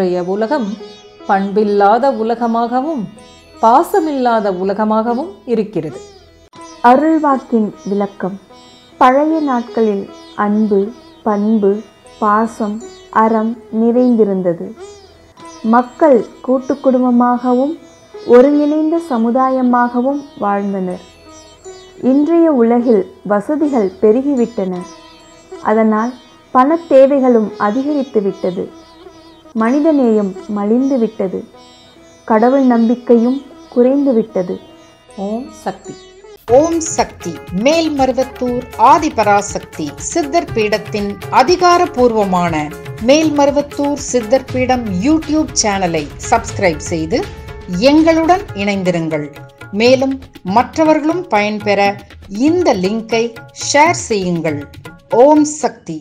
இன்றைய உலகம் பண்பில்லாத உலகமாகவும் பாசமில்லாத உலகமாகவும் இருக்கிறது அருள்வாக்கின் விளக்கம் பழைய நாட்களில் அன்பு பண்பு பாசம் அறம் நிறைந்திருந்தது மக்கள் கூட்டு குடும்பமாகவும் ஒருங்கிணைந்த சமுதாயமாகவும் வாழ்ந்தனர் இன்றைய உலகில் வசதிகள் பெருகிவிட்டன அதனால் பணத் தேவைகளும் அதிகரித்துவிட்டது மனிதநேயம் மலிந்துவிட்டது கடவுள் நம்பிக்கையும் குறைந்துவிட்டது ஓம் சக்தி ஓம் சக்தி மேல்மருவத்தூர் ஆதிபராசக்தி சித்தர் பீடத்தின் அதிகாரப்பூர்வமான மேல்மருவத்தூர் சித்தர் பீடம் யூடியூப் சேனலை சப்ஸ்கிரைப் செய்து எங்களுடன் இணைந்திருங்கள் மேலும் மற்றவர்களும் பயன்பெற இந்த லிங்கை ஷேர் செய்யுங்கள் ஓம் சக்தி